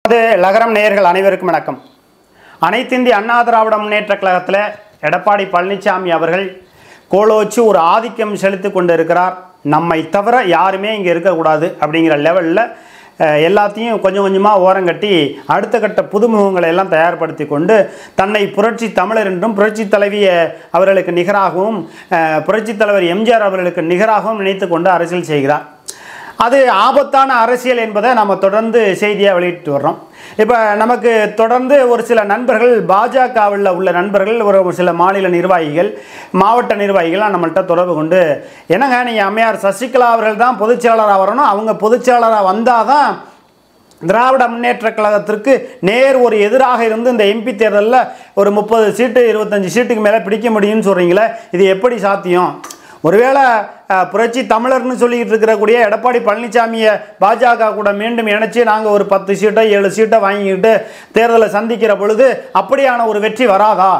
அது லகரம் நேயர்கள் அனைவருக்கும் வணக்கம் அனைத்திந்திய அண்ணா திராவிட முன்னேற்ற கழகத்தில் எடப்பாடி பழனிசாமி அவர்கள் கோலோச்சு ஒரு ஆதிக்கம் செலுத்தி கொண்டு இருக்கிறார் நம்மை தவிர யாருமே இங்கே இருக்கக்கூடாது அப்படிங்கிற லெவலில் எல்லாத்தையும் கொஞ்சம் கொஞ்சமாக ஓரங்கட்டி அடுத்த கட்ட புதுமுகங்களை எல்லாம் தயார்படுத்தி கொண்டு தன்னை புரட்சி தமிழர் என்றும் புரட்சி தலைவி அஹ், அவர்களுக்கு நிகராகவும் அஹ், புரட்சி தலைவர் எம்ஜிஆர் அவர்களுக்கு நிகராகவும் நினைத்து கொண்டு அரசியல் செய்கிறார் அது ஆபத்தான அரசியல் என்பதை நம்ம தொடர்ந்து செய்தியாக வெளியிட்டு வர்றோம் இப்போ நமக்கு தொடர்ந்து ஒரு சில நண்பர்கள் பாஜகவில் உள்ள நண்பர்கள் ஒரு சில மாநில நிர்வாகிகள் மாவட்ட நிர்வாகிகள்லாம் நம்மள்கிட்ட தொடர்பு கொண்டு என்னங்க நீங்கள் அம்மையார் சசிகலா அவர்கள் தான் பொதுச்செயலாளராக வரணும் அவங்க பொதுச்செயலாளராக வந்தால் தான் திராவிட முன்னேற்ற கழகத்திற்கு நேர் ஒரு எதிராக இருந்து இந்த எம்பி தேர்தலில் ஒரு முப்பது சீட்டு இருபத்தஞ்சு சீட்டுக்கு மேலே பிடிக்க முடியும்னு சொல்கிறீங்களே இது எப்படி சாத்தியம் ஒருவேளை அஹ், புரட்சி தமிழர்னு சொல்லிக்கிட்டு இருக்கக்கூடிய எடப்பாடி பழனிசாமியை பாஜக கூட மீண்டும் இணைச்சி நாங்கள் ஒரு பத்து சீட்டோ ஏழு சீட்டோ வாங்கிக்கிட்டு தேர்தலை சந்திக்கிற பொழுது அப்படியான ஒரு வெற்றி வராதா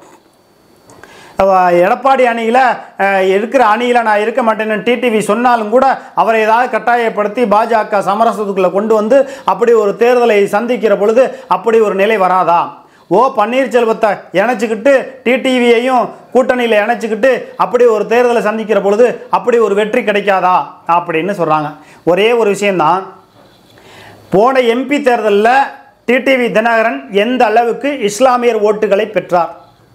அவ- எடப்பாடி அணியில் இருக்கிற அணியில் நான் இருக்க மாட்டேன்னு டிடிவி சொன்னாலும் கூட அவரை ஏதாவது கட்டாயப்படுத்தி பாஜக சமரசத்துக்குள்ளே கொண்டு வந்து அப்படி ஒரு தேர்தலை சந்திக்கிற பொழுது அப்படி ஒரு நிலை வராதா ஓ பன்னீர்செல்வத்தை இணைச்சிக்கிட்டு டிடிவியையும் கூட்டணியில் இணைச்சிக்கிட்டு அப்படி ஒரு தேர்தலை சந்திக்கிற பொழுது அப்படி ஒரு வெற்றி கிடைக்காதா அப்படின்னு சொல்கிறாங்க ஒரே ஒரு விஷயம்தான் போன எம்பி தேர்தலில் டிடிவி தினகரன் எந்த அளவுக்கு இஸ்லாமியர் ஓட்டுகளை பெற்றார்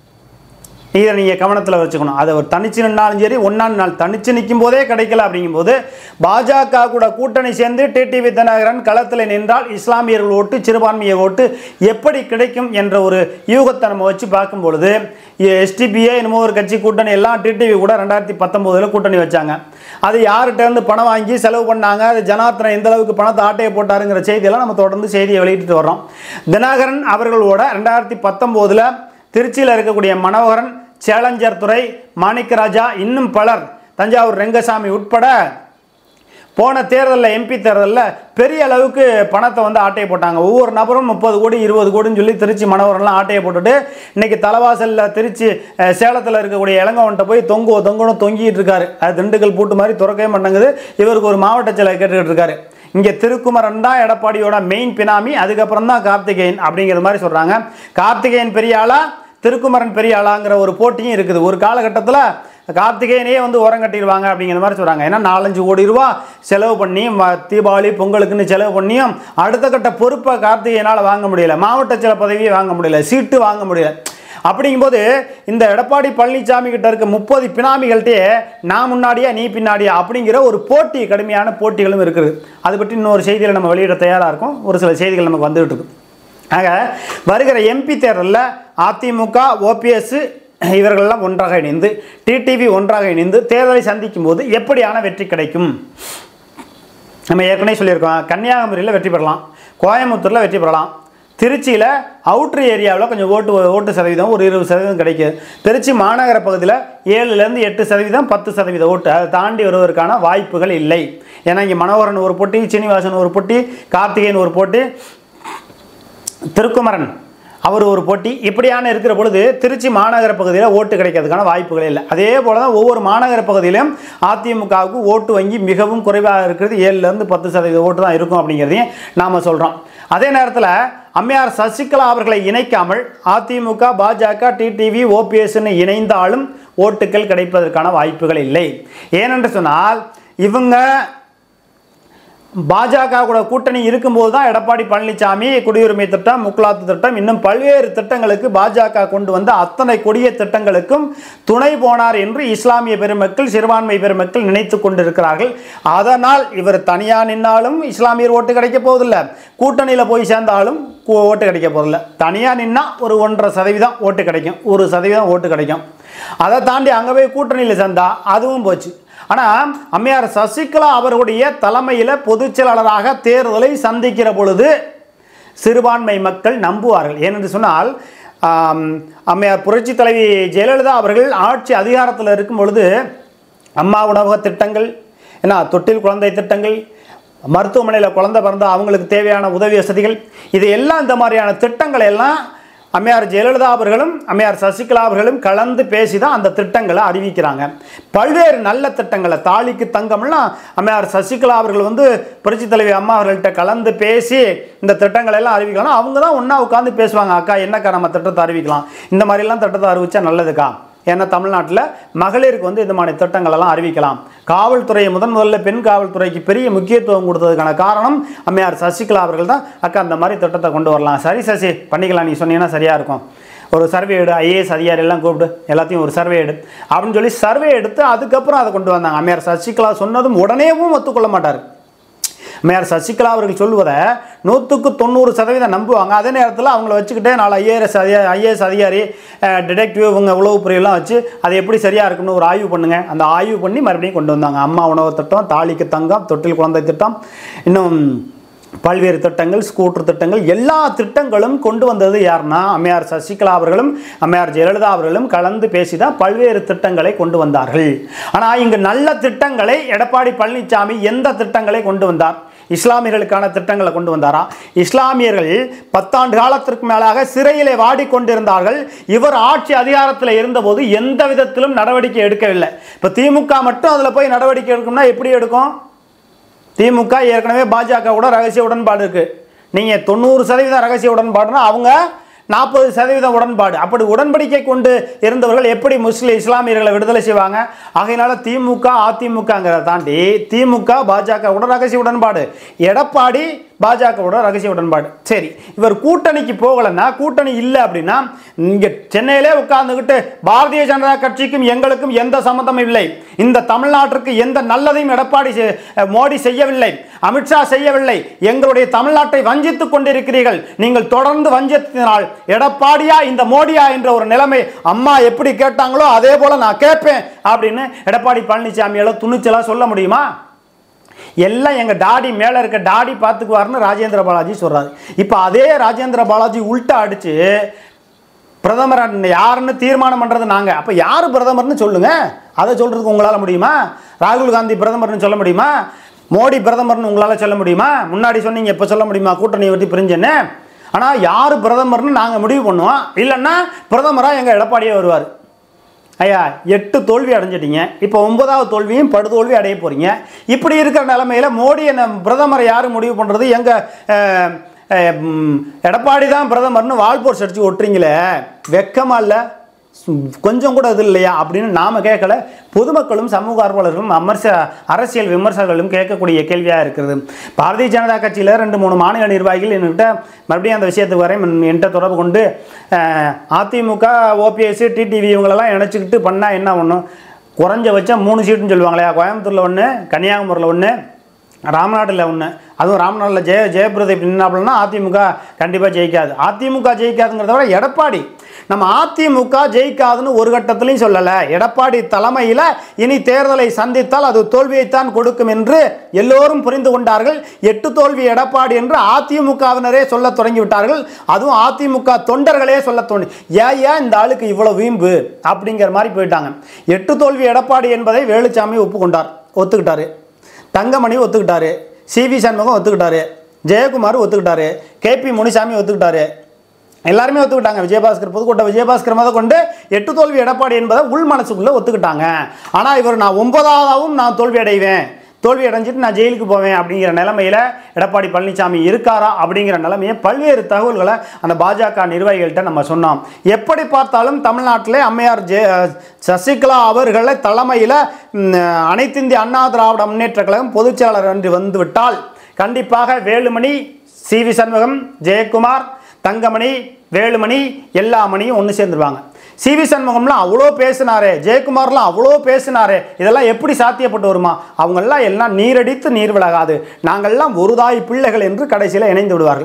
இதை நீங்கள் கவனத்தில் வச்சுக்கணும் அதை ஒரு தனிச்சு நின்னாலும் சரி ஒன்றாம் நாள் தனிச்சு நிற்கும் போதே கிடைக்கல அப்படிங்கும்போது பாஜக கூட கூட்டணி சேர்ந்து டிடிவி தினகரன் களத்தில் நின்றால் இஸ்லாமியர்கள் ஓட்டு சிறுபான்மைய ஓட்டு எப்படி கிடைக்கும் என்ற ஒரு யூகத்தை நம்ம வச்சு பார்க்கும் பொழுது எஸ்டிபிஏ என்னமோ ஒரு கட்சி கூட்டணி எல்லாம் டிடிவி கூட ரெண்டாயிரத்தி பத்தொம்போதில் கூட்டணி வச்சாங்க அது யார்கிட்ட இருந்து பணம் வாங்கி செலவு பண்ணாங்க அது ஜனார்த்தனம் எந்த அளவுக்கு பணத்தை ஆட்டையை போட்டாருங்கிற செய்தியெல்லாம் நம்ம தொடர்ந்து செய்தியை வெளியிட்டு வர்றோம் தினகரன் அவர்களோட ரெண்டாயிரத்தி பத்தொம்போதில் திருச்சியில் இருக்கக்கூடிய மனோகரன் சேலஞ்சர் துறை மாணிக்கராஜா இன்னும் பலர் தஞ்சாவூர் ரெங்கசாமி உட்பட போன தேர்தலில் எம்பி தேர்தலில் பெரிய அளவுக்கு பணத்தை வந்து ஆட்டையை போட்டாங்க ஒவ்வொரு நபரும் முப்பது கோடி இருபது கோடின்னு சொல்லி திருச்சி மணவரெல்லாம் ஆட்டையை போட்டுட்டு இன்னைக்கு தலைவாசலில் திருச்சி அஹ், சேலத்தில் இருக்கக்கூடிய இளங்கவன்ட்ட போய் தொங்கு தொங்கணும் தொங்கிட்டு இருக்காரு அது திண்டுக்கல் பூட்டு மாதிரி திறக்கவே மாட்டேங்குது இவருக்கு ஒரு மாவட்ட செயலை கேட்டுக்கிட்டு இருக்காரு இங்கே திருக்குமரன் தான் எடப்பாடியோட மெயின் பினாமி அதுக்கப்புறம் தான் கார்த்திகேயன் அப்படிங்கிற மாதிரி சொல்கிறாங்க கார்த்திகேயன் பெரிய ஆளா திருக்குமரன் பெரிய ஆளாங்கிற ஒரு போட்டியும் இருக்குது ஒரு காலகட்டத்தில் கார்த்திகேயனே வந்து உரம் கட்டிடுவாங்க அப்படிங்கிற மாதிரி சொல்கிறாங்க ஏன்னா நாலஞ்சு கோடி ரூபா செலவு பண்ணி ம- தீபாவளி பொங்கலுக்குன்னு செலவு பண்ணியும் அடுத்த கட்ட பொறுப்பை கார்த்திகேயனால் வாங்க முடியல மாவட்ட சில பதவியை வாங்க முடியல சீட்டு வாங்க முடியல அப்படிங்கும்போது இந்த எடப்பாடி பழனிசாமி கிட்ட இருக்க முப்பது பினாமிகள்கிட்டயே நான் முன்னாடியா நீ பின்னாடியா அப்படிங்கிற ஒரு போட்டி கடுமையான போட்டிகளும் இருக்குது அது பற்றி இன்னொரு செய்தியில் நம்ம வெளியிட தயாராக இருக்கும் ஒரு சில செய்திகள் நமக்கு வந்துகிட்டு இருக்கு ஆக வருகிற எம்பி தேர்தலில் அதிமுக ஓபிஎஸ் இவர்களெல்லாம் ஒன்றாக இணைந்து டிடிவி ஒன்றாக இணைந்து தேர்தலை சந்திக்கும் போது எப்படியான வெற்றி கிடைக்கும் நம்ம ஏற்கனவே சொல்லியிருக்கோம் கன்னியாகுமரியில் வெற்றி பெறலாம் கோயம்புத்தூரில் வெற்றி பெறலாம் திருச்சியில் அவுட்ரு ஏரியாவில் கொஞ்சம் ஓட்டு ஓட்டு சதவீதம் ஒரு இருபது சதவீதம் கிடைக்குது திருச்சி மாநகர பகுதியில் ஏழுலேருந்து எட்டு சதவீதம் பத்து சதவீத ஓட்டு அதை தாண்டி வருவதற்கான வாய்ப்புகள் இல்லை ஏன்னா இங்கே மனோகரன் ஒரு போட்டி சீனிவாசன் ஒரு போட்டி கார்த்திகேயன் ஒரு போட்டி திருக்குமரன் அவர் ஒரு போட்டி இப்படியான இருக்கிற பொழுது திருச்சி மாநகர பகுதியில் ஓட்டு கிடைக்கிறதுக்கான வாய்ப்புகளே இல்லை அதே போல தான் ஒவ்வொரு மாநகர பகுதியிலும் அதிமுகவுக்கு ஓட்டு வங்கி மிகவும் குறைவாக இருக்கிறது ஏழுலேருந்து பத்து சதவீத ஓட்டு தான் இருக்கும் அப்படிங்கிறதையும் நாம் சொல்கிறோம் அதே நேரத்தில் அம்மையார் சசிகலா அவர்களை இணைக்காமல் அதிமுக பாஜக டிடிவி ஓபிஎஸ்ன்னு இணைந்தாலும் ஓட்டுகள் கிடைப்பதற்கான வாய்ப்புகள் இல்லை ஏனென்று சொன்னால் இவங்க பாஜக கூட கூட்டணி இருக்கும்போது தான் எடப்பாடி பழனிசாமி குடியுரிமை திட்டம் முக்கலாத்து திட்டம் இன்னும் பல்வேறு திட்டங்களுக்கு பாஜக கொண்டு வந்த அத்தனை கொடிய திட்டங்களுக்கும் துணை போனார் என்று இஸ்லாமிய பெருமக்கள் சிறுபான்மை பெருமக்கள் நினைத்து கொண்டிருக்கிறார்கள் அதனால் இவர் தனியாக நின்னாலும் இஸ்லாமியர் ஓட்டு கிடைக்க போவதில்லை கூட்டணியில் போய் சேர்ந்தாலும் கு- ஓட்டு கிடைக்க போவதில்லை தனியாக நின்னா ஒரு ஒன்றரை சதவீதம் ஓட்டு கிடைக்கும் ஒரு சதவீதம் ஓட்டு கிடைக்கும் அதை தாண்டி அங்கே போய் கூட்டணியில் சேர்ந்தா அதுவும் போச்சு ஆனால் அம்மையார் சசிகலா அவர்களுடைய தலைமையில் பொதுச் செயலாளராக தேர்தலை சந்திக்கிற பொழுது சிறுபான்மை மக்கள் நம்புவார்கள் ஏனென்று சொன்னால் ஆம், அம்மையார் புரட்சி தலைவி ஜெயலலிதா அவர்கள் ஆட்சி அதிகாரத்தில் இருக்கும் பொழுது அம்மா உணவக திட்டங்கள் என்ன தொட்டில் குழந்தை திட்டங்கள் மருத்துவமனையில் குழந்தை பிறந்தா அவங்களுக்கு தேவையான உதவி வசதிகள் இது எல்லாம் இந்த மாதிரியான திட்டங்களை எல்லாம் அம்மையார் ஜெயலலிதா அவர்களும் அம்மையார் சசிகலா அவர்களும் கலந்து பேசி தான் அந்த திட்டங்களை அறிவிக்கிறாங்க பல்வேறு நல்ல திட்டங்களை தாலிக்கு தங்கம்லாம் அம்மையார் சசிகலா அவர்கள் வந்து புரட்சி தலைவி அம்மா அவர்கள்ட்ட கலந்து பேசி இந்த திட்டங்களை எல்லாம் அறிவிக்கலாம் அவங்க தான் ஒன்றா உட்காந்து பேசுவாங்க அக்கா என்னக்கா நம்ம திட்டத்தை அறிவிக்கலாம் இந்த மாதிரிலாம் திட்டத்தை அறிவிச்சா நல்லதுக்கா ஏன்னா தமிழ்நாட்டில் மகளிருக்கு வந்து இந்த மாதிரி திட்டங்கள் எல்லாம் அறிவிக்கலாம் காவல்துறையை முதன் முதல்ல பெண் காவல்துறைக்கு பெரிய முக்கியத்துவம் கொடுத்ததுக்கான காரணம் அம்மையார் சசிகலா அவர்கள் தான் அக்கா அந்த மாதிரி திட்டத்தை கொண்டு வரலாம் சரி சசி பண்ணிக்கலாம் நீ சொன்னீங்கன்னா சரியாக இருக்கும் ஒரு சர்வே எடு ஐஏஎஸ் அதிகாரி எல்லாம் கூப்பிடு எல்லாத்தையும் ஒரு சர்வே எடு அப்படின்னு சொல்லி சர்வே எடுத்து அதுக்கப்புறம் அதை கொண்டு வந்தாங்க அம்மையார் சசிகலா சொன்னதும் உடனேவும் ஒத்துக்கொள்ள மாட்டார் மேயர் சசிகலா அவர்கள் சொல்வதை நூற்றுக்கு தொண்ணூறு சதவீதம் நம்புவாங்க அதே நேரத்தில் அவங்கள வச்சுக்கிட்டே நாலு ஐஏஎஸ் அதிகாரி ஐஏஎஸ் அதிகாரி டிடெக்டிவ் இவங்க உளவுப்புறையெல்லாம் வச்சு அது எப்படி சரியாக இருக்குன்னு ஒரு ஆய்வு பண்ணுங்க அந்த ஆய்வு பண்ணி மறுபடியும் கொண்டு வந்தாங்க அம்மா உணவு திட்டம் தாலிக்கு தங்கம் தொட்டில் குழந்தை திட்டம் இன்னும் பல்வேறு திட்டங்கள் ஸ்கூட்டர் திட்டங்கள் எல்லா திட்டங்களும் கொண்டு வந்தது யாருன்னா அம்மையார் சசிகலா அவர்களும் அம்மையார் ஜெயலலிதா அவர்களும் கலந்து பேசி தான் பல்வேறு திட்டங்களை கொண்டு வந்தார்கள் ஆனால் இங்கு நல்ல திட்டங்களை எடப்பாடி பழனிசாமி எந்த திட்டங்களை கொண்டு வந்தார் இஸ்லாமியர்களுக்கான திட்டங்களை கொண்டு வந்தாரா இஸ்லாமியர்கள் பத்தாண்டு காலத்திற்கு மேலாக சிறையிலே வாடிக்கொண்டிருந்தார்கள் இவர் ஆட்சி அதிகாரத்தில் இருந்தபோது எந்த விதத்திலும் நடவடிக்கை எடுக்கவில்லை இப்போ திமுக மட்டும் அதில் போய் நடவடிக்கை எடுக்கணும்னா எப்படி எடுக்கும் திமுக ஏற்கனவே பாஜக கூட ரகசிய உடன்பாடு இருக்கு நீங்கள் தொண்ணூறு சதவீதம் ரகசிய உடன்பாடுனா அவங்க நாற்பது சதவீதம் உடன்பாடு அப்படி உடன்படிக்கை கொண்டு இருந்தவர்கள் எப்படி முஸ்லிம் இஸ்லாமியர்களை விடுதலை செய்வாங்க ஆகையினால திமுக அதிமுகங்கிறத தாண்டி திமுக பாஜக உடன் ரகசிய உடன்பாடு எடப்பாடி பாஜகவோட ரகசிய உடன்பாடு சரி இவர் கூட்டணிக்கு போகலைன்னா கூட்டணி இல்லை அப்படின்னா இங்கே சென்னையிலே உட்கார்ந்துக்கிட்டு பாரதிய ஜனதா கட்சிக்கும் எங்களுக்கும் எந்த சம்மந்தமும் இல்லை இந்த தமிழ்நாட்டிற்கு எந்த நல்லதையும் எடப்பாடி செ- மோடி செய்யவில்லை அமித்ஷா செய்யவில்லை எங்களுடைய தமிழ்நாட்டை வஞ்சித்துக் கொண்டிருக்கிறீர்கள் நீங்கள் தொடர்ந்து வஞ்சித்தினால் எடப்பாடியா இந்த மோடியா என்ற ஒரு நிலைமை அம்மா எப்படி கேட்டாங்களோ அதே போல நான் கேட்பேன் அப்படின்னு எடப்பாடி பழனிசாமியால துணிச்சலா சொல்ல முடியுமா எல்லாம் எங்க டாடி மேல இருக்க டாடி பார்த்துக்குவாருன்னு ராஜேந்திர பாலாஜி சொல்றாரு இப்போ அதே ராஜேந்திர பாலாஜி உல்ட்டா அடிச்சு பிரதமர் யாருன்னு தீர்மானம் பண்றது நாங்க அப்ப யாரு பிரதமர்னு சொல்லுங்க அதை சொல்றதுக்கு உங்களால முடியுமா ராகுல் காந்தி பிரதமர்னு சொல்ல முடியுமா மோடி பிரதமர்னு உங்களால சொல்ல முடியுமா முன்னாடி சொன்னீங்க இப்ப சொல்ல முடியுமா கூட்டணி வெட்டி பிரிஞ்சேன்னு ஆனா யாரு பிரதமர்னு நாங்க முடிவு பண்ணுவோம் இல்லைன்னா பிரதமரா எங்க எடப்பாடியே வருவார் ஐயா எட்டு தோல்வி அடைஞ்சிட்டீங்க இப்போ ஒன்பதாவது தோல்வியும் படுதோல்வி அடைய போறீங்க இப்படி இருக்கிற நிலமையில மோடி என்ன பிரதமரை யார் முடிவு பண்ணுறது எங்கள் எடப்பாடி தான் பிரதமர்னு வால்போர்ஸ் அடிச்சு ஒட்டுறீங்களே வெக்கமா இல்லை கொஞ்சம் கூட இது இல்லையா அப்படின்னு நாம கேட்கல பொதுமக்களும் சமூக ஆர்வலர்களும் அமர்ச அரசியல் விமர்சகர்களும் கேட்கக்கூடிய கேள்வியாக இருக்கிறது பாரதிய ஜனதா கட்சியில் ரெண்டு மூணு மாநில நிர்வாகிகள் என்கிட்ட மறுபடியும் அந்த விஷயத்துக்கு வரை என்கிட்ட தொடர்பு கொண்டு அஹ், அதிமுக ஓபிஎஸ் டிடிவி இவங்களெல்லாம் இணைச்சிக்கிட்டு பண்ணால் என்ன ஒன்றும் குறைஞ்சபட்சம் மூணு சீட்டுன்னு சொல்லுவாங்களே கோயம்புத்தூரில் ஒன்று கன்னியாகுமரியில் ஒன்று ராமநாட்டில் ஒன்று அதுவும் ராமநாட்டில் ஜெய ஜெயபிரதீப் நின்னாப்புலன்னா அதிமுக கண்டிப்பாக ஜெயிக்காது அதிமுக ஜெயிக்காதுங்கிறத விட எடப்பாடி நம்ம அதிமுக ஜெயிக்காதுன்னு ஒரு கட்டத்திலையும் சொல்லலை எடப்பாடி தலைமையில் இனி தேர்தலை சந்தித்தால் அது தோல்வியைத்தான் கொடுக்கும் என்று எல்லோரும் புரிந்து கொண்டார்கள் எட்டு தோல்வி எடப்பாடி என்று அதிமுகவினரே சொல்ல தொடங்கி விட்டார்கள் அதுவும் அதிமுக தொண்டர்களே சொல்ல தோணி ஏன் ஏன் இந்த ஆளுக்கு இவ்வளவு வீம்பு அப்படிங்கிற மாதிரி போயிட்டாங்க எட்டு தோல்வி எடப்பாடி என்பதை வேலுச்சாமி ஒப்புக்கொண்டார் ஒத்துக்கிட்டாரு தங்கமணி ஒத்துக்கிட்டாரு சிவி சண்முகம் ஒத்துக்கிட்டாரு ஜெயக்குமார் ஒத்துக்கிட்டாரு கேபி முனிசாமி ஒத்துக்கிட்டாரு எல்லாருமே ஒத்துக்கிட்டாங்க விஜயபாஸ்கர் புதுக்கோட்டை விஜயபாஸ்கர் முத கொண்டு எட்டு தோல்வி எடப்பாடி என்பதை உள் மனசுக்குள்ளே ஒத்துக்கிட்டாங்க ஆனால் இவர் நான் ஒன்பதாவதாகவும் நான் தோல்வி அடைவேன் தோல்வி அடைஞ்சிட்டு நான் ஜெயிலுக்கு போவேன் அப்படிங்கிற நிலைமையில எடப்பாடி பழனிசாமி இருக்காரா அப்படிங்கிற நிலைமையை பல்வேறு தகவல்களை அந்த பாஜக நிர்வாகிகள்கிட்ட நம்ம சொன்னோம் எப்படி பார்த்தாலும் தமிழ்நாட்டிலே அம்மையார் ஜெ சசிகலா அவர்களை தலைமையில் அனைத்து இந்திய அண்ணா திராவிட முன்னேற்ற கழகம் பொதுச் செயலாளர் என்று வந்துவிட்டால் கண்டிப்பாக வேலுமணி சி வி சண்முகம் ஜெயக்குமார் தங்கமணி வேலுமணி எல்லா மணியும் ஒன்று சேர்ந்துருவாங்க சி வி சண்முகம்லாம் அவ்வளோ பேசினாரே ஜெயக்குமார்லாம் அவ்வளோ பேசினாரே இதெல்லாம் எப்படி சாத்தியப்பட்டு வருமா அவங்கெல்லாம் எல்லாம் நீரடித்து நீர் விலகாது நாங்கள்லாம் ஒரு தாய் பிள்ளைகள் என்று கடைசியில் இணைந்து விடுவார்கள்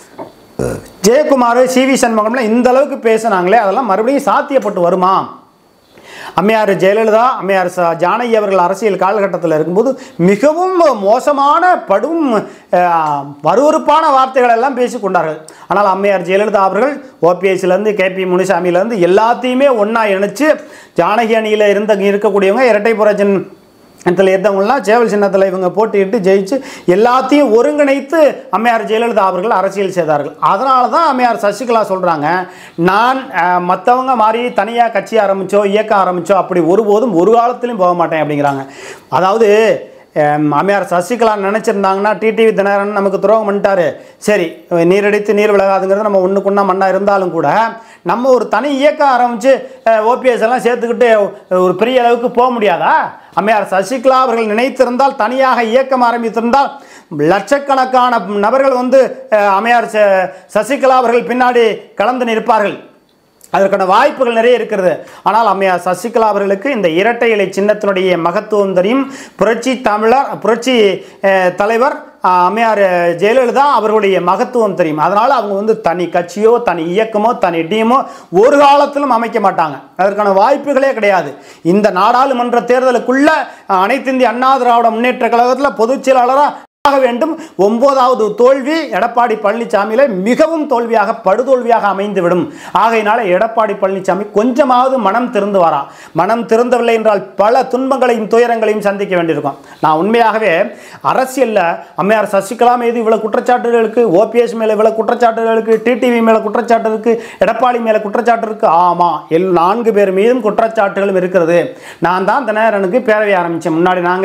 ஜெயக்குமார் சி வி சண்முகம்லாம் இந்த அளவுக்கு பேசினாங்களே அதெல்லாம் மறுபடியும் சாத்தியப்பட்டு வருமா அம்மையார் ஜெயலலிதா அம்மையார் ச ஜானகி அவர்கள் அரசியல் காலகட்டத்தில் இருக்கும்போது மிகவும் மோசமான படும் அஹ், வருவருப்பான வார்த்தைகள் எல்லாம் பேசிக் கொண்டார்கள் ஆனால் அம்மையார் ஜெயலலிதா அவர்கள் ஓபிஎஸ்லேருந்து கேபி முனிசாமியிலேருந்து எல்லாத்தையுமே ஒன்றா இணைச்சு ஜானகி அணியில் இருந்த இருக்கக்கூடியவங்க இரட்டை புரட்சன் இதில் இருந்தவங்களாம் சேவல் சின்னத்தில் இவங்க போட்டியிட்டு ஜெயிச்சு எல்லாத்தையும் ஒருங்கிணைத்து அம்மையார் ஜெயலலிதா அவர்கள் அரசியல் செய்தார்கள் அதனால தான் அம்மையார் சசிகலா சொல்கிறாங்க நான் மற்றவங்க மாதிரி தனியாக கட்சி ஆரம்பித்தோ இயக்கம் ஆரம்பித்தோ அப்படி ஒருபோதும் ஒரு காலத்திலையும் போக மாட்டேன் அப்படிங்கிறாங்க அதாவது அஹ், அம்மையார் சசிகலா நினச்சிருந்தாங்கன்னா டிடிவி தினகரன் நமக்கு துரோகம் பண்ணிட்டாரு சரி நீரடித்து நீர் விலகாதுங்கிறது நம்ம ஒன்றுக்குன்னா மண்ணா இருந்தாலும் கூட நம்ம ஒரு தனி இயக்கம் ஆரம்பித்து ஓபிஎஸ் எல்லாம் சேர்த்துக்கிட்டு ஒரு பெரிய அளவுக்கு போக முடியாதா அம்மையார் சசிகலா அவர்கள் நினைத்திருந்தால் தனியாக இயக்கம் ஆரம்பித்திருந்தால் லட்சக்கணக்கான நபர்கள் வந்து அஹ், அம்மையார் ச- சசிகலா அவர்கள் பின்னாடி கலந்து நிற்பார்கள் அதற்கான வாய்ப்புகள் நிறைய இருக்கிறது ஆனால் அம்மையார் சசிகலா அவர்களுக்கு இந்த இரட்டை இலை சின்னத்தினுடைய மகத்துவம் தெரியும் புரட்சி தமிழர் புரட்சி அஹ், தலைவர் அஹ், அம்மையார் ஜெயலலிதா அவர்களுடைய மகத்துவம் தெரியும் அதனால் அவங்க வந்து தனி கட்சியோ தனி இயக்கமோ தனி டீமோ ஒரு காலத்திலும் அமைக்க மாட்டாங்க அதற்கான வாய்ப்புகளே கிடையாது இந்த நாடாளுமன்ற தேர்தலுக்குள்ள அஹ், அனைத்து இந்திய அண்ணா திராவிட முன்னேற்ற கழகத்தில் பொதுச் செயலாளராக ஆக வேண்டும் ஒன்பதாவது தோல்வி எடப்பாடி பழனிசாமியில மிகவும் தோல்வியாக படுதோல்வியாக அமைந்துவிடும் ஆகையினால எடப்பாடி பழனிசாமி கொஞ்சமாவது மனம் திறந்து வரா மனம் திறந்தவில்லை என்றால் பல துன்பங்களையும் துயரங்களையும் சந்திக்க வேண்டியிருக்கும் நான் உண்மையாகவே அரசியல்ல அம்மையார் சசிகலா மீது இவ்வளவு குற்றச்சாட்டுகளுக்கு ஓபிஎஸ் மேல இவ்வளவு குற்றச்சாட்டுகளுக்கு டிடிவி மேல குற்றச்சாட்டு இருக்கு எடப்பாடி மேல குற்றச்சாட்டு இருக்கு ஆமா எல் நான்கு பேர் மீதும் குற்றச்சாட்டுகளும் இருக்கிறது நான் தான் தினகரனுக்கு பேரவை ஆரம்பிச்சேன் முன்னாடி நாங்க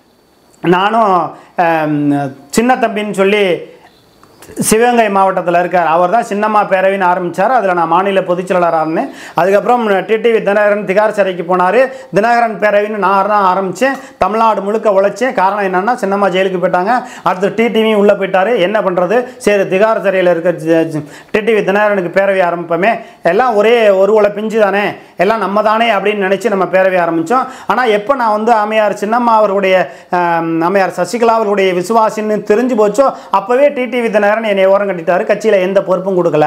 நானும் ஆம், சின்ன தம்பின்னு சொல்லி சிவகங்கை மாவட்டத்தில் இருக்கார் அவர் தான் சின்னம்மா பேரவின்னு ஆரம்பித்தார் அதில் நான் மாநில பொதுச் செயலாளராக இருந்தேன் அதுக்கப்புறம் டிடிவி தினகரன் திகார் சிறைக்கு போனார் தினகரன் பேரவின்னு நான் தான் ஆரம்பித்தேன் தமிழ்நாடு முழுக்க உழைச்சேன் காரணம் என்னென்னா சின்னம்மா ஜெயிலுக்கு போயிட்டாங்க அடுத்து டிடிவியும் உள்ளே போயிட்டார் என்ன பண்ணுறது சரி திகார் சிறையில் இருக்க டிடிவி தினகரனுக்கு பேரவை ஆரம்பிப்போமே எல்லாம் ஒரே ஒரு உலை பிஞ்சு தானே எல்லாம் நம்ம தானே அப்படின்னு நினச்சி நம்ம பேரவை ஆரம்பித்தோம் ஆனால் எப்போ நான் வந்து அம்மையார் சின்னம்மா அவர்களுடைய ஆம், அம்மையார் சசிகலா அவர்களுடைய விசுவாசின்னு தெரிஞ்சு போச்சோ அப்போவே டிடிவி தினகரன் என்னை ஓரம் கட்டிட்டாரு கட்சியில் எந்த பொறுப்பும் கொடுக்கல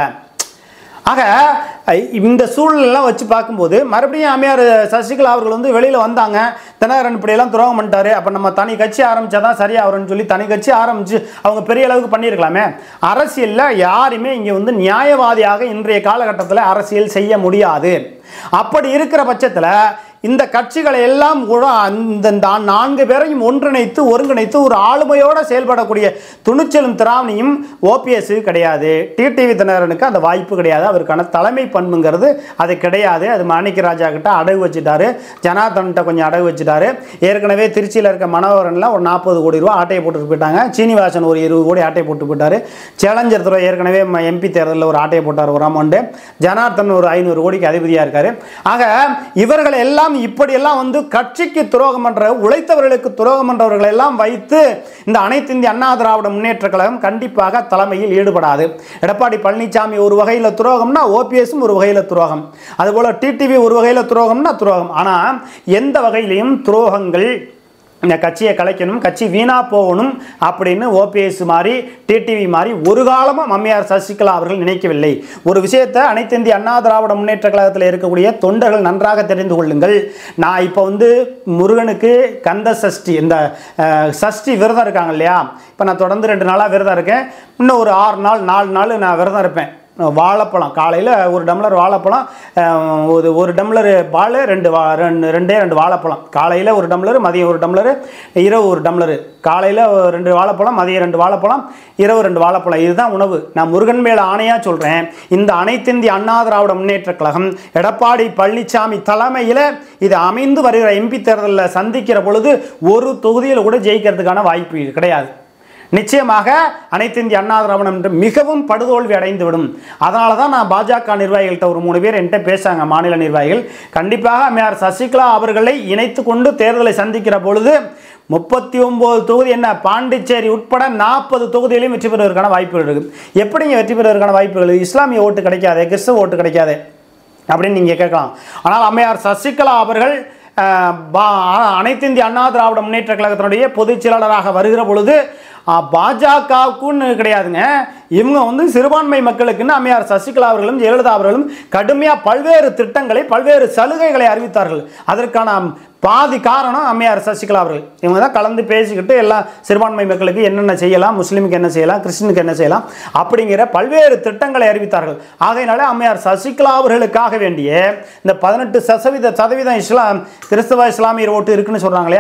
ஆக ஐ- இந்த சூழலெல்லாம் வச்சு பார்க்கும்போது மறுபடியும் அம்மையார் சசிகலா அவர்கள் வந்து வெளியில் வந்தாங்க தினகரன் இப்படியெல்லாம் துரோகம் பண்ணிட்டாரு அப்போ நம்ம தனி கட்சி ஆரம்பிச்சா தான் சரியா வரும்னு சொல்லி தனி கட்சி ஆரம்பிச்சு அவங்க பெரிய அளவுக்கு பண்ணியிருக்கலாமே அரசியலில் யாருமே இங்கே வந்து நியாயவாதியாக இன்றைய காலகட்டத்தில் அரசியல் செய்ய முடியாது அப்படி இருக்கிற பட்சத்தில் இந்த கட்சிகளை எல்லாம் கூட அந்த நா- நான்கு பேரையும் ஒன்றிணைத்து ஒருங்கிணைத்து ஒரு ஆளுமையோடு செயல்படக்கூடிய துணிச்சலும் திராவணியும் ஓபிஎஸ் கிடையாது டிடிவி தினகரனுக்கு அந்த வாய்ப்பு கிடையாது அவருக்கான தலைமை பண்புங்கிறது அது கிடையாது அது மாணிக்க ராஜா கிட்ட அடகு வச்சுட்டாரு ஜனார்தன்கிட்ட கொஞ்சம் அடகு வச்சுட்டாரு ஏற்கனவே திருச்சியில் இருக்க மனோகரனில் ஒரு நாற்பது கோடி ரூபா ஆட்டையை போட்டுட்டு போயிட்டாங்க சீனிவாசன் ஒரு இருபது கோடி ஆட்டையை போட்டு போயிட்டாரு சேலஞ்சர் துறை ஏற்கனவே எம்பி தேர்தலில் ஒரு ஆட்டையை போட்டார் ஒரு அமௌண்ட்டு ஜனார்தன் ஒரு ஐநூறு கோடிக்கு அதிபதியாக இருக்காரு ஆக இவர்கள் எல்லாம் இப்படியெல்லாம் வந்து கட்சிக்கு துரோகம் பண்ற உழைத்தவர்களுக்கு துரோகம் பண்றவர்களை எல்லாம் வைத்து இந்த அனைத்து இந்திய அண்ணா திராவிட முன்னேற்ற கழகம் கண்டிப்பாக தலைமையில் ஈடுபடாது எடப்பாடி பழனிசாமி ஒரு வகையில் துரோகம்னா ஓபிஎஸும் ஒரு வகையில் துரோகம் அதுபோல டிடிவி ஒரு வகையில் துரோகம்னா துரோகம் ஆனால் எந்த வகையிலையும் துரோகங்கள் இந்த கட்சியை கலைக்கணும் கட்சி வீணா போகணும் அப்படின்னு ஓபிஎஸ் மாதிரி டிடிவி மாதிரி ஒரு காலமும் அம்மையார் சசிகலா அவர்கள் நினைக்கவில்லை ஒரு விஷயத்தை அனைத்து இந்திய அண்ணா திராவிட முன்னேற்ற கழகத்தில் இருக்கக்கூடிய தொண்டர்கள் நன்றாக தெரிந்து கொள்ளுங்கள் நான் இப்போ வந்து முருகனுக்கு கந்த சஷ்டி இந்த அஹ், சஷ்டி விரதம் இருக்காங்க இல்லையா இப்போ நான் தொடர்ந்து ரெண்டு நாளாக விரதம் இருக்கேன் இன்னும் ஒரு ஆறு நாள் நாலு நாள் நான் விரதம் இருப்பேன் வாழைப்பழம் காலையில் ஒரு டம்ளர் வாழைப்பழம் அஹ், ஒரு ஒரு டம்ளர் பால் ரெண்டு வா ரெண்டு ரெண்டே ரெண்டு வாழைப்பழம் காலையில் ஒரு டம்ளர் மதியம் ஒரு டம்ளர் இரவு ஒரு டம்ளர் காலையில் ரெண்டு வாழைப்பழம் மதியம் ரெண்டு வாழைப்பழம் இரவு ரெண்டு வாழைப்பழம் இதுதான் உணவு நான் முருகன் மேல ஆணையாக சொல்கிறேன் இந்த அனைத்து இந்திய அண்ணா திராவிட முன்னேற்ற கழகம் எடப்பாடி பழனிசாமி தலைமையில் இது அமைந்து வருகிற எம்பி தேர்தலில் சந்திக்கிற பொழுது ஒரு தொகுதியில் கூட ஜெயிக்கிறதுக்கான வாய்ப்பு கிடையாது நிச்சயமாக அனைத்து இந்திய அண்ணா திராவிடம் என்று மிகவும் படுதோல்வி அடைந்துவிடும் அதனால தான் நான் பாஜக நிர்வாகிகள்கிட்ட ஒரு மூணு பேர் என்கிட்ட பேசாங்க மாநில நிர்வாகிகள் கண்டிப்பாக அம்மையார் சசிகலா அவர்களை இணைத்து கொண்டு தேர்தலை சந்திக்கிற பொழுது முப்பத்தி ஒன்பது தொகுதி என்ன பாண்டிச்சேரி உட்பட நாற்பது தொகுதியிலையும் வெற்றி பெறுவதற்கான வாய்ப்புகள் இருக்கு எப்படிங்க வெற்றி பெறுவதற்கான வாய்ப்புகள் இஸ்லாமிய ஓட்டு கிடைக்காது கிறிஸ்தவ ஓட்டு கிடைக்காது அப்படின்னு நீங்கள் கேட்கலாம் ஆனால் அம்மையார் சசிகலா அவர்கள் அஹ், பா- அனைத்து இந்திய அண்ணா திராவிட முன்னேற்ற கழகத்தினுடைய பொதுச் செயலாளராக வருகிற பொழுது அஹ், பாஜகவுக்குன்னு கிடையாதுங்க இவங்க வந்து சிறுபான்மை மக்களுக்குன்னு அம்மையார் சசிகலா அவர்களும் ஜெயலலிதா அவர்களும் கடுமையாக பல்வேறு திட்டங்களை பல்வேறு சலுகைகளை அறிவித்தார்கள் அதற்கான பாதி காரணம் அம்மையார் சசிகலா அவர்கள் இவங்க தான் கலந்து பேசிக்கிட்டு எல்லாம் சிறுபான்மை மக்களுக்கு என்னென்ன செய்யலாம் முஸ்லீமுக்கு என்ன செய்யலாம் கிறிஸ்டினுக்கு என்ன செய்யலாம் அப்படிங்கிற பல்வேறு திட்டங்களை அறிவித்தார்கள் ஆகையினால அம்மையார் சசிகலா அவர்களுக்காக வேண்டிய இந்த பதினெட்டு சதவீத சதவீதம் இஸ்லாம் கிறிஸ்தவ இஸ்லாமியர் ஓட்டு இருக்குன்னு சொல்றாங்க இல்லையா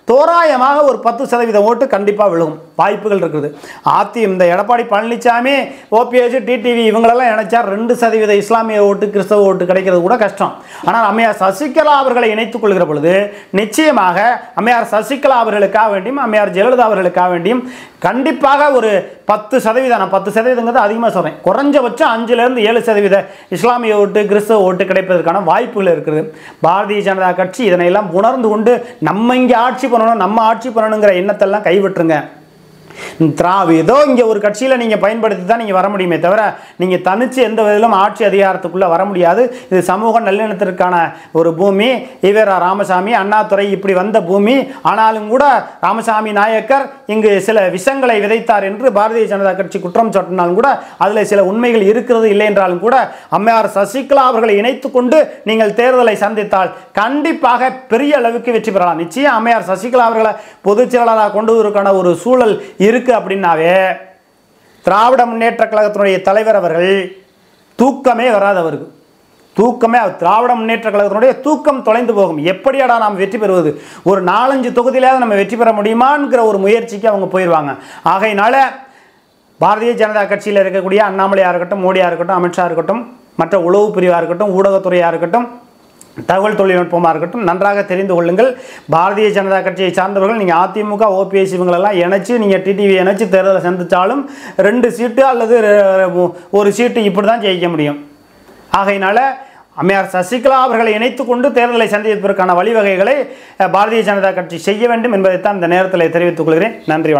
தோராயமாக ஒரு பத்து சதவீத ஓட்டு கண்டிப்பாக விழுகும் வாய்ப்புகள் இருக்குது ஆத்தி இந்த எடப்பாடி பழனிசாமி ஓபிஎஸ் டிடிவி இவங்களெல்லாம் இணைச்சா ரெண்டு சதவீத இஸ்லாமிய ஓட்டு கிறிஸ்தவ ஓட்டு கிடைக்கிறது கூட கஷ்டம் ஆனால் அம்மையார் சசிகலா அவர்களை இணைத்துக் கொள்கிற பொழுது நிச்சயமாக அம்மையார் சசிகலா அவர்களுக்காக வேண்டியும் அம்மையார் ஜெயலலிதா அவர்களுக்காக வேண்டியும் கண்டிப்பாக ஒரு பத்து சதவீதம் நான் பத்து சதவீதங்கிறது அதிகமாக சொல்கிறேன் குறைஞ்சபட்சம் அஞ்சுலேருந்து ஏழு சதவீத இஸ்லாமிய ஓட்டு கிறிஸ்தவ ஓட்டு கிடைப்பதற்கான வாய்ப்புகள் இருக்குது பாரதிய ஜனதா கட்சி இதனையெல்லாம் உணர்ந்து கொண்டு நம்ம இங்கே ஆட்சி பண்ணணும் நம்ம ஆட்சி பண்ணணுங்கிற எண்ணத்தெல்லாம் கைவிட்டுருங்க திராவி ஏதோ இங்கே ஒரு கட்சியில் நீங்கள் பயன்படுத்தி தான் நீங்கள் வர முடியுமே தவிர நீங்கள் தனித்து எந்த விதத்திலும் ஆட்சி அதிகாரத்துக்குள்ளே வர முடியாது இது சமூக நல்லிணத்திற்கான ஒரு பூமி ஈவேரா ராமசாமி அண்ணாதுரை இப்படி வந்த பூமி ஆனாலும் கூட ராமசாமி நாயக்கர் இங்கு சில விஷங்களை விதைத்தார் என்று பாரதிய ஜனதா கட்சி குற்றம் சாட்டினாலும் கூட அதில் சில உண்மைகள் இருக்கிறது இல்லை என்றாலும் கூட அம்மையார் சசிகலா அவர்களை இணைத்து கொண்டு நீங்கள் தேர்தலை சந்தித்தால் கண்டிப்பாக பெரிய அளவுக்கு வெற்றி பெறலாம் நிச்சயம் அம்மையார் சசிகலா அவர்களை பொதுச் செயலாளராக கொண்டு வருவதற்கான ஒரு சூழல் இருக்கு அப்படின்னாவே திராவிட முன்னேற்ற கழகத்தினுடைய தலைவர் அவர்கள் தூக்கமே வராது அவருக்கு தூக்கமே அவர் திராவிட முன்னேற்ற கழகத்தினுடைய தூக்கம் தொலைந்து போகும் எப்படியாடா நாம் வெற்றி பெறுவது ஒரு நாலஞ்சு தொகுதியிலாவது நம்ம வெற்றி பெற முடியுமாங்கிற ஒரு முயற்சிக்கு அவங்க போயிடுவாங்க ஆகையினால பாரதிய ஜனதா கட்சியில் இருக்கக்கூடிய அண்ணாமலையாக இருக்கட்டும் மோடியாக இருக்கட்டும் அமித்ஷா இருக்கட்டும் மற்ற உளவு பிரிவாக இருக்கட்டும் ஊடகத்துறையாக இருக்கட்டும் தகவல் தொழில்நுட்பமாக இருக்கட்டும் நன்றாக தெரிந்து கொள்ளுங்கள் பாரதிய ஜனதா கட்சியை சார்ந்தவர்கள் நீங்கள் அதிமுக ஓபிஎஸ் இவங்களெல்லாம் இணைச்சு நீங்கள் டிடிவி இணைச்சு தேர்தலை சந்தித்தாலும் ரெண்டு சீட்டு அல்லது ரெ- ஒரு சீட்டு இப்படி தான் ஜெயிக்க முடியும் ஆகையினால அம்மையார் சசிகலா அவர்களை இணைத்து கொண்டு தேர்தலை சந்திப்பதற்கான வழிவகைகளை அஹ், பாரதிய ஜனதா கட்சி செய்ய வேண்டும் என்பதைத்தான் இந்த நேரத்தில் தெரிவித்துக் கொள்கிறேன் நன்றி வணக்கம்.